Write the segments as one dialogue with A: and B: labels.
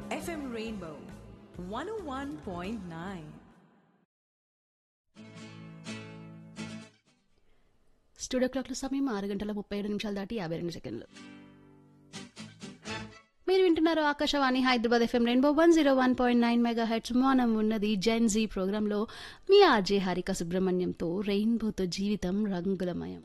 A: FM Rainbow 101.9.
B: Studio క్లాక్ల సమయం ఆరు గంటల ముప్పై ఏడు నిమిషాలు దాటి యాభై రెండు సెకండ్లు మీరు వింటున్నారు Akashvani Hyderabad FM rainbow one zero one point nine mega heads మనం ఉన్నది జెన్ జీ ప్రోగ్రాంలో మీ ఆర్జే హారిక సుబ్రహ్మణ్యంతో రెయిన్బోతో జీవితం రంగులమయం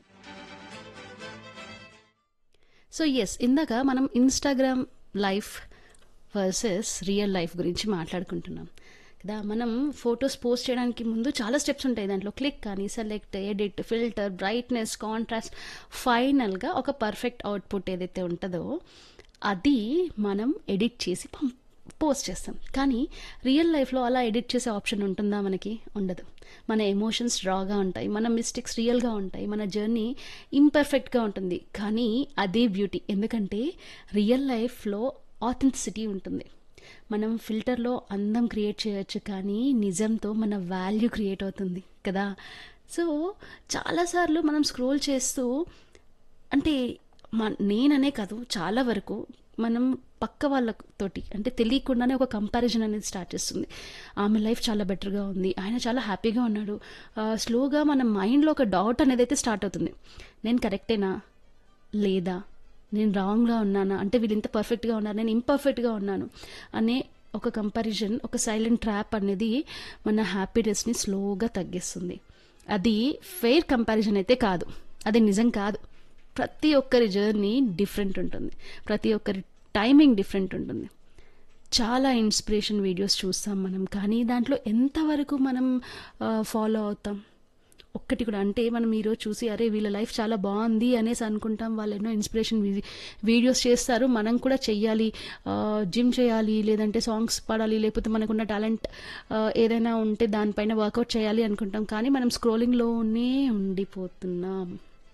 B: సో ఎస్ ఇందాక మనం Instagram life versus real life గురించి మాట్లాడుకుంటున్నాం కదా మనం ఫొటోస్ పోస్ట్ చేయడానికి ముందు చాలా స్టెప్స్ ఉంటాయి దాంట్లో క్లిక్ కానీ select edit filter brightness contrast ఫైనల్గా ఒక పర్ఫెక్ట్ అవుట్పుట్ ఏదైతే ఉంటుందో అది మనం ఎడిట్ చేసి పం పోస్ట్ చేస్తాం కానీ రియల్ లైఫ్లో అలా ఎడిట్ చేసే ఆప్షన్ ఉంటుందా మనకి ఉండదు మన ఎమోషన్స్ డ్రాగా ఉంటాయి మన మిస్టేక్స్ రియల్గా ఉంటాయి మన జర్నీ ఇంపర్ఫెక్ట్గా ఉంటుంది కానీ అదే బ్యూటీ ఎందుకంటే రియల్ లైఫ్లో ఆథెంటిసిటీ ఉంటుంది మనం ఫిల్టర్లో అందం క్రియేట్ చేయొచ్చు కానీ నిజంతో మన వాల్యూ క్రియేట్ అవుతుంది కదా సో చాలాసార్లు మనం స్క్రోల్ చేస్తూ అంటే మా నేననే కాదు చాలా వరకు మనం పక్క వాళ్ళతోటి అంటే తెలియకుండానే ఒక కంపారిజన్ అనేది స్టార్ట్ చేస్తుంది ఆమె లైఫ్ చాలా బెటర్గా ఉంది ఆయన చాలా హ్యాపీగా ఉన్నాడు ఆ, స్లోగా మన మైండ్లో ఒక డౌట్ అనేది అయితే స్టార్ట్ అవుతుంది నేను కరెక్టేనా లేదా నేను రాంగ్గా ఉన్నానా అంటే వీళ్ళు ఇంత పర్ఫెక్ట్గా ఉన్నారు నేను ఇంపర్ఫెక్ట్గా ఉన్నాను అనే ఒక కంపారిజన్ ఒక సైలెంట్ ట్రాప్ అనేది మన హ్యాపీనెస్ని స్లోగా తగ్గిస్తుంది అది ఫెయిర్ కంపారిజన్ అయితే కాదు అది నిజం కాదు ప్రతి ఒక్కరి జర్నీ డిఫరెంట్ ఉంటుంది ప్రతి ఒక్కరి టైమింగ్ డిఫరెంట్ ఉంటుంది చాలా ఇన్స్పిరేషన్ వీడియోస్ చూస్తాం మనం కానీ దాంట్లో ఎంతవరకు మనం ఫాలో అవుతాం ఒక్కటి కూడా అంటే మనం ఈరోజు చూసి అరే వీళ్ళ లైఫ్ చాలా బాగుంది అనేసి అనుకుంటాం వాళ్ళు ఎన్నో ఇన్స్పిరేషన్ వీడియోస్ చేస్తారు మనం కూడా చెయ్యాలి జిమ్ చేయాలి లేదంటే సాంగ్స్ పాడాలి లేకపోతే మనకున్న టాలెంట్ ఏదైనా ఉంటే దానిపైన వర్కౌట్ చేయాలి అనుకుంటాం కానీ మనం స్క్రోలింగ్లోనే ఉండిపోతున్నాం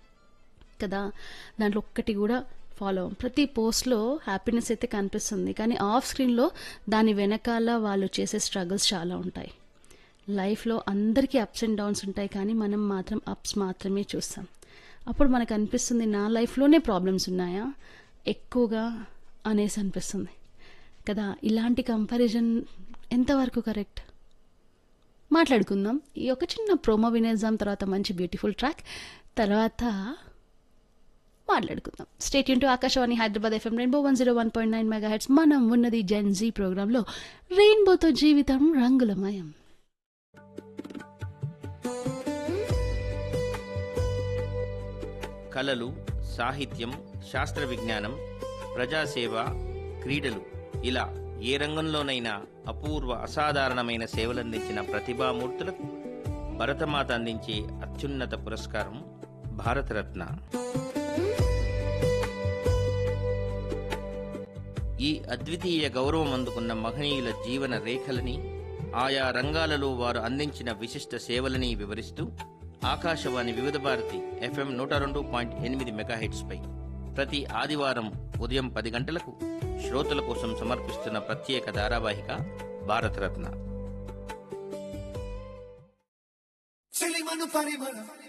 B: కదా దాంట్లో ఒక్కటి కూడా ఫాలో అవ్వం ప్రతి పోస్ట్లో హ్యాపీనెస్ అయితే కనిపిస్తుంది కానీ ఆఫ్ స్క్రీన్లో దాని వెనకాల వాళ్ళు చేసే స్ట్రగుల్స్ చాలా ఉంటాయి లైఫ్లో అందరికీ అప్స్ అండ్ డౌన్స్ ఉంటాయి కానీ మనం మాత్రం అప్స్ మాత్రమే చూస్తాం అప్పుడు మనకు అనిపిస్తుంది నా లైఫ్లోనే ప్రాబ్లమ్స్ ఉన్నాయా ఎక్కువగా అనేసి అనిపిస్తుంది కదా ఇలాంటి కంపారిజన్ ఎంతవరకు కరెక్ట్ మాట్లాడుకుందాం ఈ ఒక చిన్న ప్రోమో వినేద్దాం తర్వాత మంచి బ్యూటిఫుల్ ట్రాక్ తర్వాత మాట్లాడుకుందాం స్టేట్ యూన్ to Akashvani Hyderabad FM rainbow one zero one point nine mega heads మనం ఉన్నది జెన్ జీ ప్రోగ్రాంలో రెయిన్బోతో జీవితం రంగులమయం
C: కళలు సాహిత్యం శాస్త్ర విజ్ఞానం ప్రజాసేవ క్రీడలు ఇలా ఏ రంగంలోనైనా అపూర్వ అసాధారణమైన సేవలందించిన ప్రతిభామూర్తులకు భరతమాత అందించే అత్యున్నత పురస్కారం భారతరత్న ఈ అద్వితీయ గౌరవం అందుకున్న మహనీయుల జీవన రేఖలని ఆయా రంగాలలో వారు అందించిన విశిష్ట సేవలని వివరిస్తూ ఆకాశవాణి వివిధ భారతి ఎఫ్ఎం నూట రెండు పాయింట్ ఎనిమిది మెగాహెట్స్పై ప్రతి ఆదివారం ఉదయం పది గంటలకు శ్రోతల కోసం సమర్పిస్తున్న ప్రత్యేక ధారావాహిక భారతరత్న
D: చెలిమను పరిమళ